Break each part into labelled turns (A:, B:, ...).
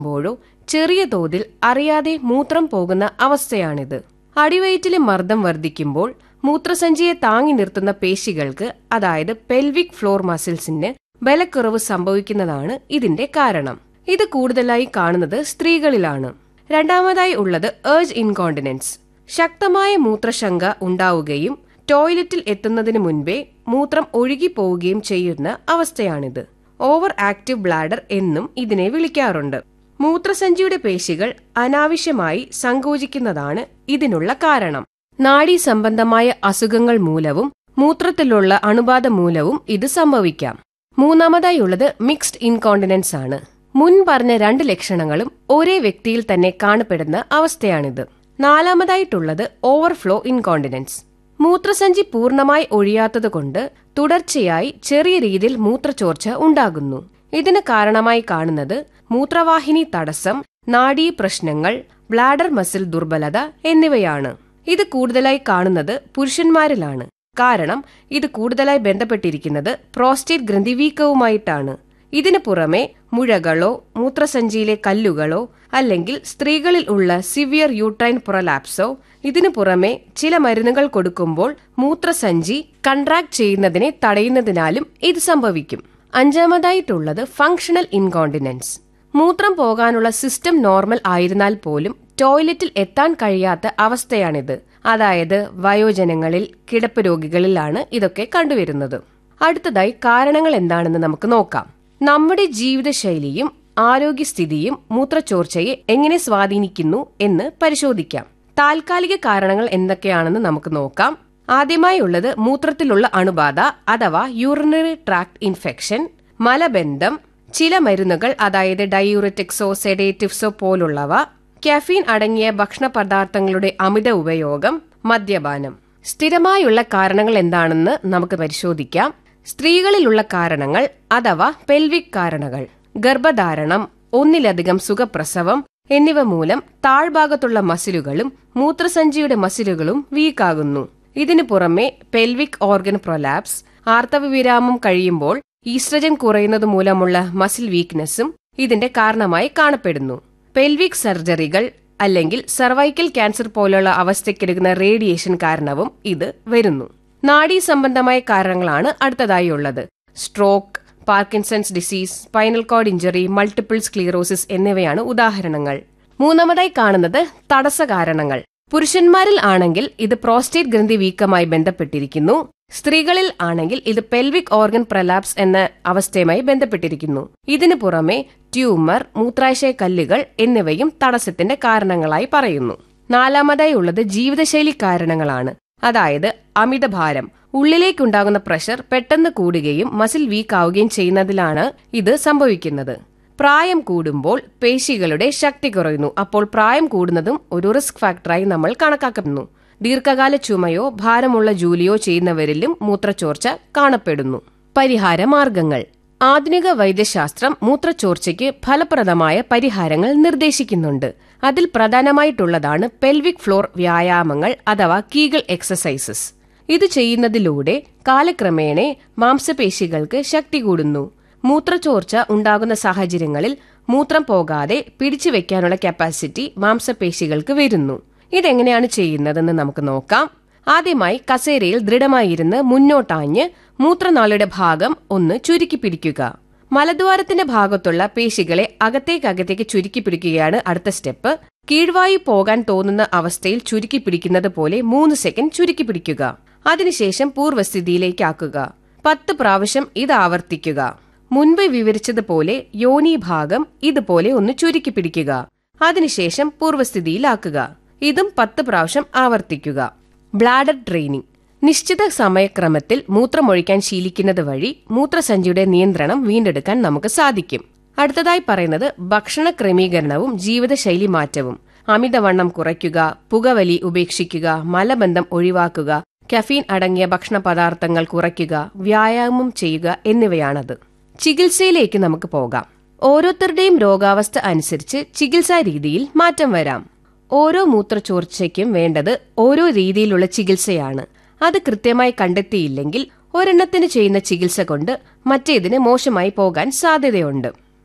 A: മ്പോഴോ ചെറിയ തോതിൽ അറിയാതെ മൂത്രം പോകുന്ന അവസ്ഥയാണിത് അടിവയറ്റിലെ മർദ്ദം വർദ്ധിക്കുമ്പോൾ മൂത്രസഞ്ചിയെ താങ്ങി നിർത്തുന്ന പേശികൾക്ക് അതായത് പെൽവിക് ഫ്ലോർ മസിൽസിന് ബലക്കുറവ് സംഭവിക്കുന്നതാണ് ഇതിന്റെ കാരണം ഇത് കൂടുതലായി കാണുന്നത് സ്ത്രീകളിലാണ് രണ്ടാമതായി ഉള്ളത് ഏർജ് ഇൻകോണ്ടിനൻസ് ശക്തമായ മൂത്രശങ്ക ഉണ്ടാവുകയും ടോയ്ലറ്റിൽ എത്തുന്നതിന് മുൻപേ മൂത്രം ഒഴുകി പോവുകയും ചെയ്യുന്ന അവസ്ഥയാണിത് ഓവർ ആക്റ്റീവ് ബ്ലാഡർ എന്നും ഇതിനെ വിളിക്കാറുണ്ട് മൂത്രസഞ്ചിയുടെ പേശികൾ അനാവശ്യമായി സങ്കോചിക്കുന്നതാണ് ഇതിനുള്ള കാരണം നാഡീ സംബന്ധമായ അസുഖങ്ങൾ മൂലവും മൂത്രത്തിലുള്ള അണുബാധ മൂലവും ഇത് സംഭവിക്കാം മൂന്നാമതായി ഉള്ളത് മിക്സ്ഡ് ഇൻകോണ്ടിനൻസ് ആണ് മുൻ പറഞ്ഞ രണ്ട് ലക്ഷണങ്ങളും ഒരേ വ്യക്തിയിൽ തന്നെ കാണപ്പെടുന്ന അവസ്ഥയാണിത് നാലാമതായിട്ടുള്ളത് ഓവർഫ്ലോ ഇൻകോണ്ടിനൻസ് മൂത്രസഞ്ചി പൂർണ്ണമായി ഒഴിയാത്തതുകൊണ്ട് തുടർച്ചയായി ചെറിയ രീതിയിൽ മൂത്രച്ചോർച്ച ഉണ്ടാകുന്നു ഇതിന് കാരണമായി കാണുന്നത് മൂത്രവാഹിനി തടസ്സം നാഡീ പ്രശ്നങ്ങൾ ബ്ലാഡർ മസിൽ ദുർബലത എന്നിവയാണ് ഇത് കൂടുതലായി കാണുന്നത് പുരുഷന്മാരിലാണ് കാരണം ഇത് കൂടുതലായി ബന്ധപ്പെട്ടിരിക്കുന്നത് പ്രോസ്റ്റേറ്റ് ഗ്രന്ഥിവീക്കവുമായിട്ടാണ് ഇതിനു പുറമെ മുഴകളോ മൂത്രസഞ്ചിയിലെ കല്ലുകളോ അല്ലെങ്കിൽ സ്ത്രീകളിൽ ഉള്ള സിവിയർ യൂട്രൈൻ പ്രൊലാപ്സോ ഇതിനു പുറമെ ചില മരുന്നുകൾ കൊടുക്കുമ്പോൾ മൂത്രസഞ്ചി കൺട്രാക്ട് ചെയ്യുന്നതിനെ തടയുന്നതിനാലും ഇത് സംഭവിക്കും അഞ്ചാമതായിട്ടുള്ളത് ഫങ്ഷണൽ ഇൻകോണ്ടിനൻസ് മൂത്രം പോകാനുള്ള സിസ്റ്റം നോർമൽ ആയിരുന്നാൽ പോലും ടോയ്ലറ്റിൽ എത്താൻ കഴിയാത്ത അവസ്ഥയാണിത് അതായത് വയോജനങ്ങളിൽ കിടപ്പ് രോഗികളിലാണ് ഇതൊക്കെ കണ്ടുവരുന്നത് അടുത്തതായി കാരണങ്ങൾ എന്താണെന്ന് നമുക്ക് നോക്കാം നമ്മുടെ ജീവിതശൈലിയും ആരോഗ്യസ്ഥിതിയും മൂത്രച്ചോർച്ചയെ എങ്ങനെ സ്വാധീനിക്കുന്നു എന്ന് പരിശോധിക്കാം താൽക്കാലിക കാരണങ്ങൾ എന്തൊക്കെയാണെന്ന് നമുക്ക് നോക്കാം ആദ്യമായി ഉള്ളത് മൂത്രത്തിലുള്ള അണുബാധ അഥവാ യൂറിനറി ട്രാക്ട് ഇൻഫെക്ഷൻ മലബന്ധം ചില മരുന്നുകൾ അതായത് ഡയൂററ്റിക്സോ സെഡേറ്റീവ്സോ പോലുള്ളവ കാഫീൻ അടങ്ങിയ ഭക്ഷണ പദാർത്ഥങ്ങളുടെ അമിത ഉപയോഗം മദ്യപാനം സ്ഥിരമായുള്ള കാരണങ്ങൾ എന്താണെന്ന് നമുക്ക് പരിശോധിക്കാം സ്ത്രീകളിലുള്ള കാരണങ്ങൾ അഥവാ പെൽവിക് കാരണങ്ങൾ ഗർഭധാരണം ഒന്നിലധികം സുഖപ്രസവം എന്നിവ മൂലം താഴ്ഭാഗത്തുള്ള മസിലുകളും മൂത്രസഞ്ചിയുടെ മസിലുകളും വീക്കാകുന്നു ഇതിനു പുറമെ പെൽവിക് ഓർഗൻ പ്രൊലാപ്സ് ആർത്തവവിരാമം കഴിയുമ്പോൾ ഈസ്ട്രജൻ കുറയുന്നത് മൂലമുള്ള മസിൽ വീക്ക്നെസ്സും ഇതിന്റെ കാരണമായി കാണപ്പെടുന്നു പെൽവിക് സർജറികൾ അല്ലെങ്കിൽ സർവൈക്കൽ ക്യാൻസർ പോലുള്ള അവസ്ഥയ്ക്കെടുക്കുന്ന റേഡിയേഷൻ കാരണവും ഇത് വരുന്നു നാഡീ സംബന്ധമായ കാരണങ്ങളാണ് അടുത്തതായി ഉള്ളത് stroke Parkinson's disease spinal cord injury multiple sclerosis എന്നിവയാണ് ഉദാഹരണങ്ങൾ മൂന്നാമതായി കാണുന്നത് തടസ്സ കാരണങ്ങൾ പുരുഷന്മാരിൽ ആണെങ്കിൽ ഇത് പ്രോസ്റ്റേറ്റ് ഗ്രന്ഥി വീക്കമായി ബന്ധപ്പെട്ടിരിക്കുന്നു സ്ത്രീകളിൽ ആണെങ്കിൽ ഇത് പെൽവിക് ഓർഗൻ പ്രലാപ്സ് എന്ന അവസ്ഥയുമായി ബന്ധപ്പെട്ടിരിക്കുന്നു ഇതിനു പുറമെ ട്യൂമർ മൂത്രാശയ കല്ലുകൾ എന്നിവയും തടസ്സത്തിന്റെ കാരണങ്ങളായി പറയുന്നു നാലാമതായി ഉള്ളത് ജീവിതശൈലി കാരണങ്ങളാണ് അതായത് അമിതഭാരം ഉള്ളിലേക്കുണ്ടാകുന്ന പ്രഷർ പെട്ടെന്ന് കൂടുകയും മസിൽ വീക്ക് ആവുകയും ചെയ്യുന്നതിലാണ് ഇത് സംഭവിക്കുന്നത് പ്രായം കൂടുമ്പോൾ പേശികളുടെ ശക്തി കുറയുന്നു അപ്പോൾ പ്രായം കൂടുന്നതും ഒരു റിസ്ക് ഫാക്ടറായി നമ്മൾ കണക്കാക്കുന്നു ദീർഘകാല ചുമയോ ഭാരമുള്ള ജോലിയോ ചെയ്യുന്നവരിലും മൂത്രച്ചോർച്ച കാണപ്പെടുന്നു പരിഹാര മാർഗങ്ങൾ ആധുനിക വൈദ്യശാസ്ത്രം മൂത്രച്ചോർച്ചയ്ക്ക് ഫലപ്രദമായ പരിഹാരങ്ങൾ നിർദ്ദേശിക്കുന്നുണ്ട് അതിൽ പ്രധാനമായിട്ടുള്ളതാണ് പെൽവിക് ഫ്ലോർ വ്യായാമങ്ങൾ അഥവാ കീഗൾ എക്സസൈസസ് ഇത് ചെയ്യുന്നതിലൂടെ കാലക്രമേണ മാംസപേശികൾക്ക് ശക്തി കൂടുന്നു മൂത്രച്ചോർച്ച ഉണ്ടാകുന്ന സാഹചര്യങ്ങളിൽ മൂത്രം പോകാതെ പിടിച്ചു വെക്കാനുള്ള കപ്പാസിറ്റി മാംസപേശികൾക്ക് വരുന്നു ഇതെങ്ങനെയാണ് ചെയ്യുന്നതെന്ന് നമുക്ക് നോക്കാം ആദ്യമായി കസേരയിൽ ദൃഢമായിരുന്ന് മുന്നോട്ടാഞ്ഞ് മൂത്രനാളിയുടെ ഭാഗം ഒന്ന് ചുരുക്കി പിടിക്കുക മലദ്വാരത്തിന്റെ ഭാഗത്തുള്ള പേശികളെ അകത്തേക്ക് അകത്തേക്ക് ചുരുക്കി പിടിക്കുകയാണ് അടുത്ത സ്റ്റെപ്പ് കീഴ്വായു പോകാൻ തോന്നുന്ന അവസ്ഥയിൽ ചുരുക്കി പിടിക്കുന്നത് പോലെ മൂന്ന് സെക്കൻഡ് ചുരുക്കി പിടിക്കുക അതിനുശേഷം പൂർവ്വസ്ഥിതിയിലേക്ക് ആക്കുക പത്ത് പ്രാവശ്യം ഇത് ആവർത്തിക്കുക മുൻപ് വിവരിച്ചതുപോലെ യോനി ഭാഗം ഇതുപോലെ ഒന്ന് ചുരുക്കി പിടിക്കുക അതിനുശേഷം പൂർവ്വസ്ഥിതിയിലാക്കുക ഇതും പത്ത് പ്രാവശ്യം ആവർത്തിക്കുക ബ്ലാഡർ ട്രെയിനിങ് നിശ്ചിത സമയക്രമത്തിൽ മൂത്രമൊഴിക്കാൻ ശീലിക്കുന്നത് വഴി മൂത്രസഞ്ചിയുടെ നിയന്ത്രണം വീണ്ടെടുക്കാൻ നമുക്ക് സാധിക്കും അടുത്തതായി പറയുന്നത് ഭക്ഷണ ക്രമീകരണവും ജീവിതശൈലി മാറ്റവും അമിതവണ്ണം കുറയ്ക്കുക പുകവലി ഉപേക്ഷിക്കുക മലബന്ധം ഒഴിവാക്കുക കഫീൻ അടങ്ങിയ ഭക്ഷണ പദാർത്ഥങ്ങൾ കുറയ്ക്കുക വ്യായാമം ചെയ്യുക എന്നിവയാണത് ചികിത്സയിലേക്ക് നമുക്ക് പോകാം ഓരോരുത്തരുടെയും രോഗാവസ്ഥ അനുസരിച്ച് ചികിത്സാ രീതിയിൽ മാറ്റം വരാം ഓരോ മൂത്രച്ചോർച്ചയ്ക്കും വേണ്ടത് ഓരോ രീതിയിലുള്ള ചികിത്സയാണ് അത് കൃത്യമായി കണ്ടെത്തിയില്ലെങ്കിൽ ഒരെണ്ണത്തിന് ചെയ്യുന്ന ചികിത്സ കൊണ്ട് മറ്റേതിന് മോശമായി പോകാൻ സാധ്യതയുണ്ട്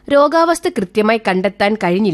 A: രോഗാവസ്ഥ കൃത്യമായി കണ്ടെത്താൻ കഴിഞ്ഞില്ല